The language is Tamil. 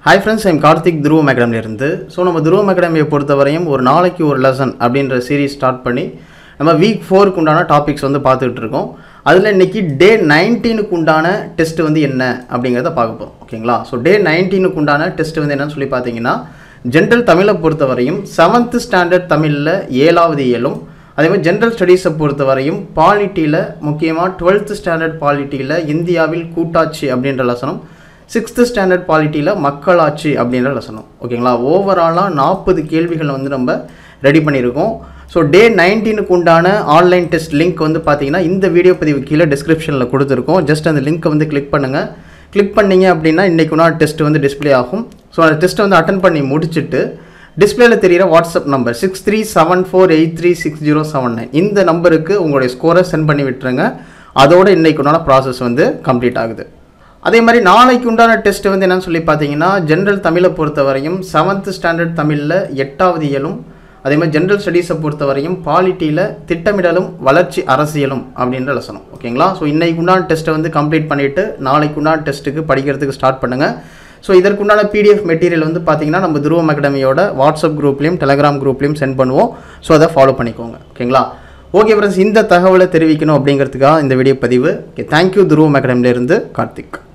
ஹாய் ஃப்ரெண்ட்ஸ் ஐம் கார்த்திக் துருவம் அகாடமிலிருந்து ஸோ நம்ம துருவம் அகாடமியை பொறுத்தவரையும் ஒரு நாளைக்கு ஒரு லெசன் அப்படின்ற சீரீஸ் ஸ்டார்ட் பண்ணி நம்ம வீக் ஃபோருக்கு உண்டான டாபிக்ஸ் வந்து பார்த்துக்கிட்டு இருக்கோம் அதில் இன்னைக்கு டே நைன்டீனுக்கு உண்டான டெஸ்ட் வந்து என்ன அப்படிங்கிறத பார்க்க போகிறோம் ஓகேங்களா ஸோ டே நைன்டீனுக்கு உண்டான டெஸ்ட் வந்து என்னன்னு சொல்லி பார்த்தீங்கன்னா ஜென்ரல் தமிழை பொறுத்தவரையும் செவன்த் ஸ்டாண்டர்ட் தமிழில் ஏழாவது இயலும் அதே மாதிரி ஜென்ரல் ஸ்டடீஸை பொறுத்தவரையும் பாலிட்டியில் முக்கியமாக டுவெல்த் ஸ்டாண்டர்ட் பாலிட்டியில் இந்தியாவில் கூட்டாட்சி அப்படின்ற லசனம் சிக்ஸ்த்து ஸ்டாண்டர்ட் பாலிட்டியில் மக்களாட்சி அப்படின்ற லசனம் ஓகேங்களா ஓவராலாக நாற்பது கேள்விகளை வந்து நம்ம ரெடி பண்ணியிருக்கோம் ஸோ டே நைன்டீனுக்கு உண்டான ஆன்லைன் டெஸ்ட் லிங்க் வந்து பார்த்தீங்கன்னா இந்த வீடியோ பதிவு கீழே டிஸ்கிரிப்ஷனில் கொடுத்துருக்கோம் ஜஸ்ட் அந்த லிங்க்கை வந்து கிளிக் பண்ணுங்கள் கிளிக் பண்ணீங்க அப்படின்னா இன்றைக்கு உண்டான டெஸ்ட் வந்து டிஸ்ப்ளே ஆகும் ஸோ அந்த டெஸ்ட்டை வந்து அட்டன் பண்ணி முடிச்சுட்டு டிஸ்பிளேல தெரியிற WhatsApp number six three seven four eight three six zero seven nine இந்த நம்பருக்கு உங்களுடைய ஸ்கோரை சென்ட் பண்ணி விட்டுருங்க அதோட இன்னைக்கு உண்டான ப்ராசஸ் வந்து கம்ப்ளீட் ஆகுது அதே மாதிரி நாளைக்கு உண்டான டெஸ்ட் வந்து என்னன்னு சொல்லி பார்த்தீங்கன்னா ஜென்ரல் தமிழை பொறுத்தவரையும் செவன்த் ஸ்டாண்டர்ட் தமிழில் எட்டாவது இயலும் அதே மாதிரி ஜென்ரல் ஸ்டடீஸை பொறுத்தவரையும் பாலிட்டியில் திட்டமிடலும் வளர்ச்சி அரசியலும் அப்படின்ற லசனம் ஓகேங்களா ஸோ இன்னைக்கு உண்டான டெஸ்ட்டை வந்து கம்ப்ளீட் பண்ணிவிட்டு நாளைக்கு உண்டான டெஸ்ட்டுக்கு படிக்கிறதுக்கு ஸ்டார்ட் பண்ணுங்கள் ஸோ இதற்குண்டான பிடிஎஃப் மெட்டீரியல் வந்து பார்த்தீங்கன்னா நம்ம துருவம் அகாடமியோட வாட்ஸ்அப் குரூப்லையும் டெலகிராம் குரூப்லையும் சென்ட் பண்ணுவோம் ஸோ அதை ஃபாலோ பண்ணிக்கோங்க ஓகேங்களா ஓகே ஃப்ரெண்ட்ஸ் இந்த தகவலை தெரிவிக்கணும் அப்படிங்கிறதுக்காக இந்த வீடியோ பதிவு ஓகே தேங்க்யூ துருவம் அகாடமிலேருந்து கார்த்திக்